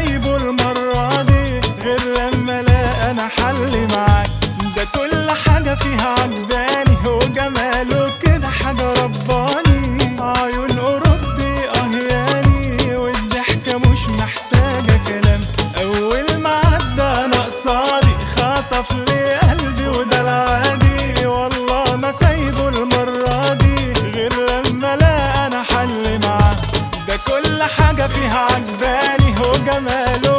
سايبه المرة دي غير لما لا انا حل معاك ده كل حاجة فيها عجباني وجماله كده حاجة رباني عيون اوروبي اهياني والضحكة مش محتاجة كلام اول ما عدى انا قصادي خطف لي قلبي وده العادي والله ما سايبه المرة دي غير لما لا انا حل معاه ده كل حاجة فيها عجباني وجماله